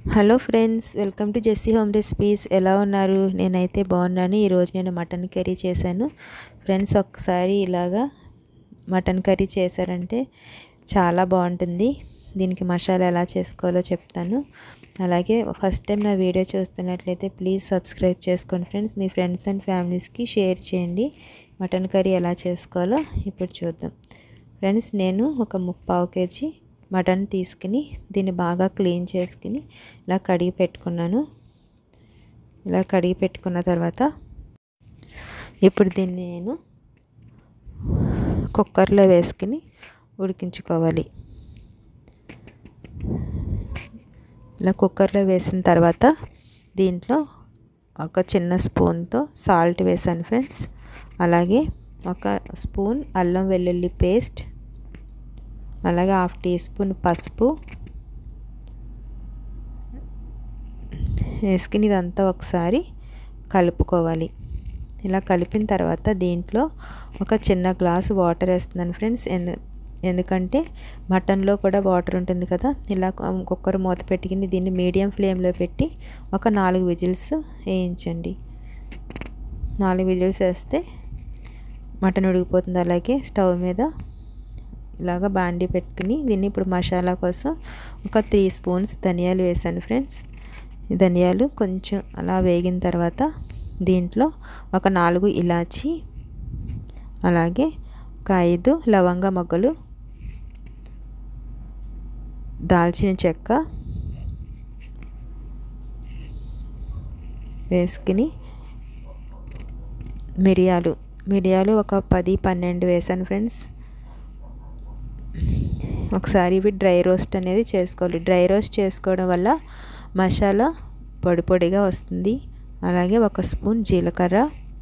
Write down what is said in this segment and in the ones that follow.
hello friends welcome to Jessy home recipes ఎలా ఉన్నారు నేనైతే బాగున్నాను ఈరోజు నేను మటన్ కర్రీ చేశాను ఫ్రెండ్స్ ఒక్కసారి ఇలాగా మటన్ కర్రీ చేశారంటే చాలా బాగుంటుంది దీనికి మసాలా ఎలా చేసుకోవాలో చెప్తాను అలాగే ఫస్ట్ టైం నా వీడియో చూస్తున్నట్లయితే ప్లీజ్ సబ్స్క్రైబ్ చేసుకోండి ఫ్రెండ్స్ మీ ఫ్రెండ్స్ అండ్ ఫ్యామిలీస్కి షేర్ చేయండి మటన్ కర్రీ ఎలా చేసుకోవాలో ఇప్పుడు చూద్దాం ఫ్రెండ్స్ నేను ఒక ముప్పావు కేజీ మటన్ తీసుకుని దీన్ని బాగా క్లీన్ చేసుకుని ఇలా కడిగి పెట్టుకున్నాను ఇలా కడిగి పెట్టుకున్న తర్వాత ఇప్పుడు దీన్ని నేను కుక్కర్లో వేసుకుని ఉడికించుకోవాలి ఇలా కుక్కర్లో వేసిన తర్వాత దీంట్లో ఒక చిన్న స్పూన్తో సాల్ట్ వేసాను ఫ్రెండ్స్ అలాగే ఒక స్పూన్ అల్లం వెల్లుల్లి పేస్ట్ అలాగే హాఫ్ టీ స్పూన్ పసుపు వేసుకుని ఇదంతా ఒకసారి కలుపుకోవాలి ఇలా కలిపిన తర్వాత దీంట్లో ఒక చిన్న గ్లాసు వాటర్ వేస్తున్నాను ఫ్రెండ్స్ ఎందు ఎందుకంటే మటన్లో కూడా వాటర్ ఉంటుంది కదా ఇలా కుక్కర్ మూత పెట్టుకుని దీన్ని మీడియం ఫ్లేమ్లో పెట్టి ఒక నాలుగు విజిల్స్ వేయించండి నాలుగు విజిల్స్ వేస్తే మటన్ ఉడికిపోతుంది అలాగే స్టవ్ మీద ఇలాగ బాండీ పెట్టుకుని దీన్ని ఇప్పుడు మసాలా కోసం ఒక త్రీ స్పూన్స్ ధనియాలు వేసాను ఫ్రెండ్స్ ధనియాలు కొంచెం అలా వేగిన తర్వాత దీంట్లో ఒక నాలుగు ఇలాచి అలాగే ఒక ఐదు లవంగ మొగ్గలు దాల్చిన చెక్క వేసుకుని మిరియాలు మిరియాలు ఒక పది పన్నెండు వేసాను ఫ్రెండ్స్ ఒకసారి ఇవి డ్రై రోస్ట్ అనేది చేసుకోవాలి డ్రై రోస్ట్ చేసుకోవడం వల్ల మసాలా పొడి పొడిగా వస్తుంది అలాగే ఒక స్పూన్ జీలకర్ర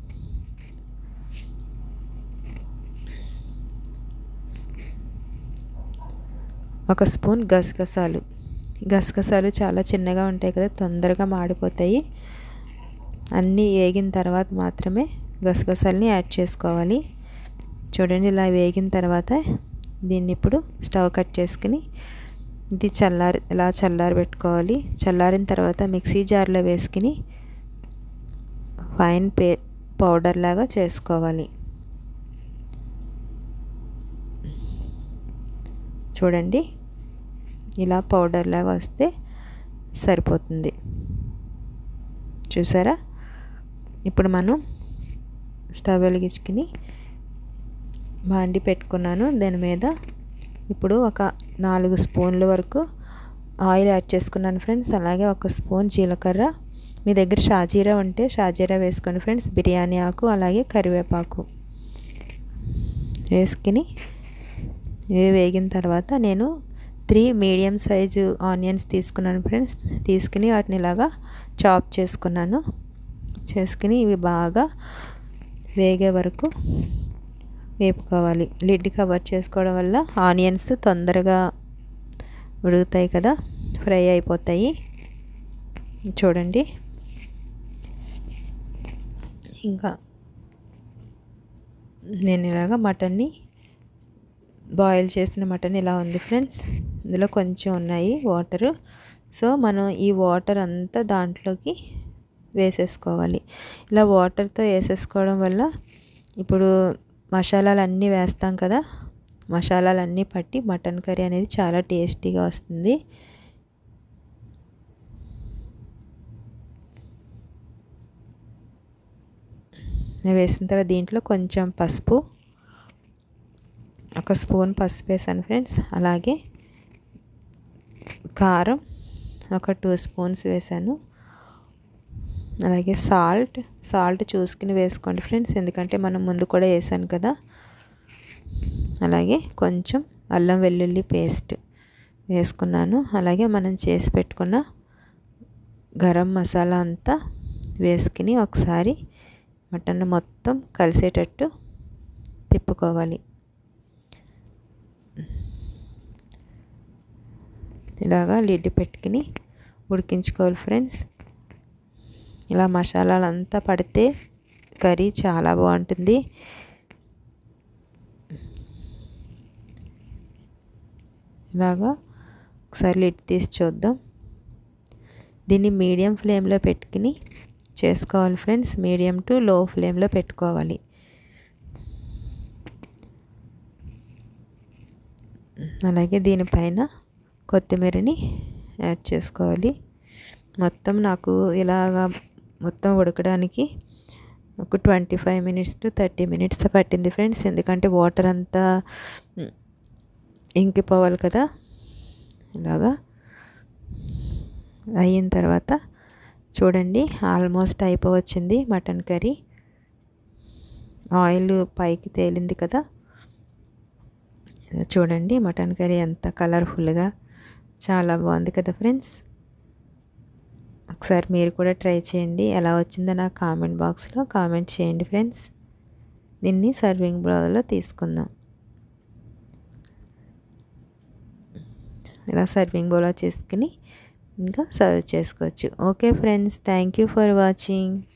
ఒక స్పూన్ గసగసాలు గసగసాలు చాలా చిన్నగా ఉంటాయి కదా తొందరగా మాడిపోతాయి అన్నీ వేగిన తర్వాత మాత్రమే గసగసాలని యాడ్ చేసుకోవాలి చూడండి ఇలా వేగిన తర్వాత దీన్ని ఇప్పుడు స్టవ్ కట్ చేసుకుని ఇది చల్లారి ఇలా చల్లారి పెట్టుకోవాలి చల్లారిన తర్వాత మిక్సీ జార్లో వేసుకుని ఫైన్ పే పౌడర్ లాగా చేసుకోవాలి చూడండి ఇలా పౌడర్ లాగా వస్తే సరిపోతుంది చూసారా ఇప్పుడు మనం స్టవ్ వెలిగించుకుని బాండి పెట్టుకున్నాను దాని మీద ఇప్పుడు ఒక నాలుగు స్పూన్ల వరకు ఆయిల్ యాడ్ చేసుకున్నాను ఫ్రెండ్స్ అలాగే ఒక స్పూన్ జీలకర్ర మీ దగ్గర షాజీరా ఉంటే షాజీరా వేసుకోండి ఫ్రెండ్స్ బిర్యానీ ఆకు అలాగే కరివేపాకు వేసుకుని ఇవి వేగిన తర్వాత నేను త్రీ మీడియం సైజు ఆనియన్స్ తీసుకున్నాను ఫ్రెండ్స్ తీసుకుని వాటిని ఇలాగా చాప్ చేసుకున్నాను చేసుకుని ఇవి బాగా వేగే వరకు వేపుకోవాలి లిడ్ కవర్ చేసుకోవడం వల్ల ఆనియన్స్ తొందరగా ఉడుగుతాయి కదా ఫ్రై అయిపోతాయి చూడండి ఇంకా నేను ఇలాగ మటన్ని బాయిల్ చేసిన మటన్ ఇలా ఉంది ఫ్రెండ్స్ ఇందులో కొంచెం ఉన్నాయి వాటరు సో మనం ఈ వాటర్ అంతా దాంట్లోకి వేసేసుకోవాలి ఇలా వాటర్తో వేసేసుకోవడం వల్ల ఇప్పుడు మసాలాలు అన్నీ వేస్తాం కదా మసాలాలు అన్నీ పట్టి మటన్ కర్రీ అనేది చాలా టేస్టీగా వస్తుంది వేసిన తర్వాత దీంట్లో కొంచెం పసుపు ఒక స్పూన్ పసుపు వేసాను ఫ్రెండ్స్ అలాగే కారం ఒక టూ స్పూన్స్ వేసాను అలాగే సాల్ట్ సాల్ట్ చూసుకుని వేసుకోండి ఫ్రెండ్స్ ఎందుకంటే మనం ముందు కూడా వేసాను కదా అలాగే కొంచెం అల్లం వెల్లుల్లి పేస్ట్ వేసుకున్నాను అలాగే మనం చేసి పెట్టుకున్న గరం మసాలా అంతా వేసుకుని ఒకసారి మటన్ మొత్తం కలిసేటట్టు తిప్పుకోవాలి ఇలాగా లిడ్ పెట్టుకుని ఉడికించుకోవాలి ఫ్రెండ్స్ ఇలా మసాలాలు అంతా పడితే కర్రీ చాలా బాగుంటుంది ఇలాగా ఒకసారి లిడ్ తీసి చూద్దాం దీన్ని మీడియం ఫ్లేమ్లో పెట్టుకుని చేసుకోవాలి ఫ్రెండ్స్ మీడియం టు లో ఫ్లేమ్లో పెట్టుకోవాలి అలాగే దీనిపైన కొత్తిమీరని యాడ్ చేసుకోవాలి మొత్తం నాకు ఇలాగా మొత్తం ఉడకడానికి ఒక twenty five minutes to thirty minutes పట్టింది ఫ్రెండ్స్ ఎందుకంటే వాటర్ అంతా ఇంకిపోవాలి కదా ఇలాగా అయిన తర్వాత చూడండి ఆల్మోస్ట్ అయిపోవచ్చింది మటన్ కర్రీ ఆయిల్ పైకి తేలింది కదా చూడండి మటన్ కర్రీ ఎంత కలర్ఫుల్గా చాలా బాగుంది కదా ఫ్రెండ్స్ ఒకసారి మీరు కూడా ట్రై చేయండి ఎలా వచ్చిందో నా కామెంట్ బాక్స్లో కామెంట్ చేయండి ఫ్రెండ్స్ దీన్ని సర్వింగ్ బౌల్లో తీసుకుందాం ఇలా సర్వింగ్ బౌల్లో చేసుకుని ఇంకా సర్వ్ చేసుకోవచ్చు okay friends thank you for watching